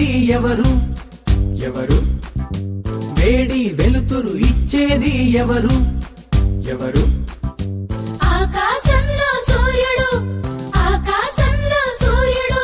ఇచ్చేది ఎవరు ఎవరు వేడి వెలుతురు ఇచ్చేది ఎవరు ఎవరు ఆకాశంలో సూర్యుడు ఆకాశంలో సూర్యుడు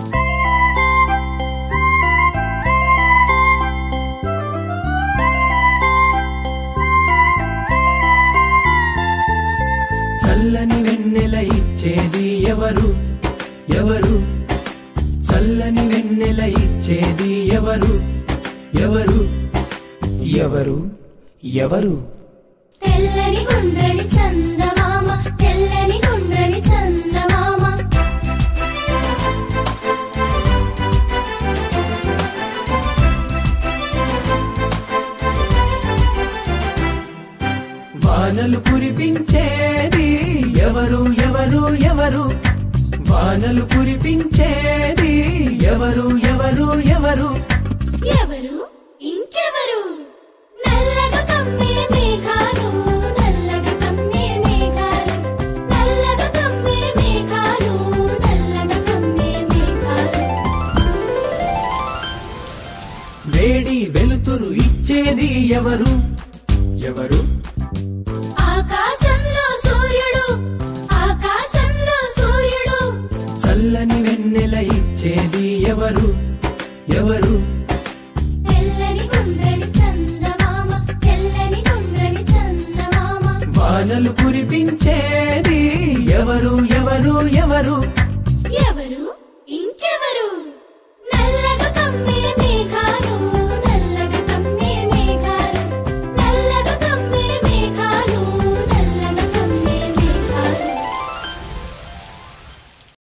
చల్లని వెన్నెల ఇచ్చేది ఎవరు ఎవరు చల్లని వెన్నెల ఇచ్చేది ఎవరు ఎవరు ఎవరు ఎవరు తెల్లని గుండ్రని చందమామ తెల్లని గుండ్రని చందమామ వానలు కురిపించేది ఎవరు ఎవరు ఎవరు వానలు కురిపించేది ఎవరు ఎవరు ఎవరు ఎవరు ఇంకెవరు నల్లగా కమ్మే మేఘాలు నల్లగా కమ్మే మేఘాలు నల్లగా కమ్మే మేఘాలు నల్లగా కమ్మే మేఘాలు వేడి వెలుతురు ఇచ్చేది ఎవరు ఎవరు ఆకాశంలో సూర్యుడు ఆకాశంలో సూర్యుడు చల్లని వెన్నెల ఇచ్చేది ఎవరు ఎవరు తెల్లని గుండ్రని చందమామ తెల్లని గుండ్రని చందమామ వానలు కురిపించేది ఎవరు ఎవరు ఎవరు ఎవరు